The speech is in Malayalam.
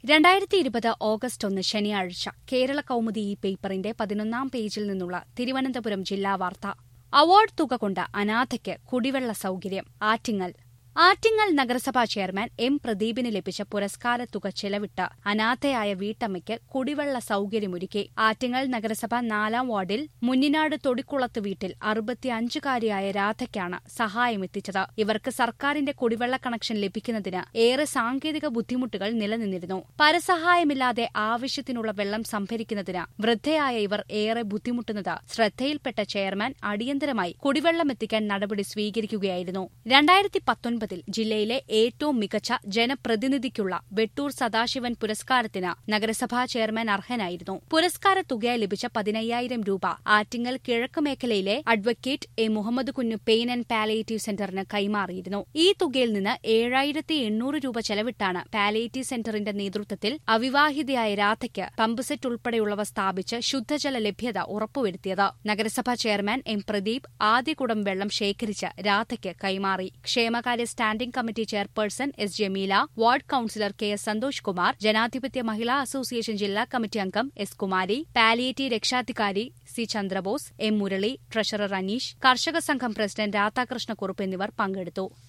രണ്ടായിരത്തി ഇരുപത് ഓഗസ്റ്റ് ഒന്ന് ശനിയാഴ്ച കേരള കൗമുദി ഈ പേപ്പറിന്റെ പതിനൊന്നാം പേജിൽ നിന്നുള്ള തിരുവനന്തപുരം ജില്ലാ വാർത്ത അവാർഡ് തുക കൊണ്ട് അനാഥയ്ക്ക് കുടിവെള്ള സൗകര്യം ആറ്റിങ്ങൽ ആറ്റിങ്ങൽ നഗരസഭാ ചെയർമാൻ എം പ്രദീപിന് ലഭിച്ച പുരസ്കാര തുക ചെലവിട്ട് അനാഥയായ വീട്ടമ്മയ്ക്ക് കുടിവെള്ള സൗകര്യമൊരുക്കി ആറ്റിങ്ങൽ നഗരസഭ നാലാം വാർഡിൽ മുന്നിനാട് തൊടിക്കുളത്ത് വീട്ടിൽ അറുപത്തിയഞ്ചുകാരിയായ രാധയ്ക്കാണ് സഹായമെത്തിച്ചത് ഇവർക്ക് സർക്കാരിന്റെ കുടിവെള്ള കണക്ഷൻ ലഭിക്കുന്നതിന് ഏറെ സാങ്കേതിക ബുദ്ധിമുട്ടുകൾ നിലനിന്നിരുന്നു പരസഹായമില്ലാതെ ആവശ്യത്തിനുള്ള വെള്ളം സംഭരിക്കുന്നതിന് വൃദ്ധയായ ഇവർ ഏറെ ബുദ്ധിമുട്ടുന്നത് ശ്രദ്ധയിൽപ്പെട്ട ചെയർമാൻ അടിയന്തരമായി കുടിവെള്ളമെത്തിക്കാൻ നടപടി സ്വീകരിക്കുകയായിരുന്നു രണ്ടായിരത്തി പത്തൊൻപതിൽ ജില്ലയിലെ ഏറ്റവും മികച്ച ജനപ്രതിനിധിക്കുള്ള വെട്ടൂർ സദാശിവൻ പുരസ്കാരത്തിന് നഗരസഭാ ചെയർമാൻ അർഹനായിരുന്നു പുരസ്കാര തുകയായി ലഭിച്ച പതിനയ്യായിരം രൂപ ആറ്റിങ്ങൽ കിഴക്ക് മേഖലയിലെ advocate A Muhammad Kunju pain and palliative സെന്ററിന് കൈമാറിയിരുന്നു ഈ തുകയിൽ നിന്ന് ഏഴായിരത്തി എണ്ണൂറ് രൂപ ചെലവിട്ടാണ് പാലിയേറ്റീവ് സെന്ററിന്റെ നേതൃത്വത്തിൽ അവിവാഹിതയായ രാധയ്ക്ക് പമ്പ് സെറ്റ് ഉൾപ്പെടെയുള്ളവ സ്ഥാപിച്ച് ശുദ്ധജല ലഭ്യത ഉറപ്പുവരുത്തിയത് നഗരസഭാ ചെയർമാൻ എം പ്രദീപ് ആദ്യ കുടം വെള്ളം ശേഖരിച്ച് രാധയ്ക്ക് കൈമാറി ക്ഷേമകാര്യ standing committee chairperson S Jameela ward councillor K S Santhosh Kumar Janadhipathya Mahila association ജില്ലാ കമ്മിറ്റി അംഗം എസ് കുമാരി പാലിയേറ്റീവ് രക്ഷാധികാരി C Chandrabose M Murali treasurer Aneesh Karshaka Sangham president Radhakrishna Kurup എന്നിവർ പങ്കെടുത്തു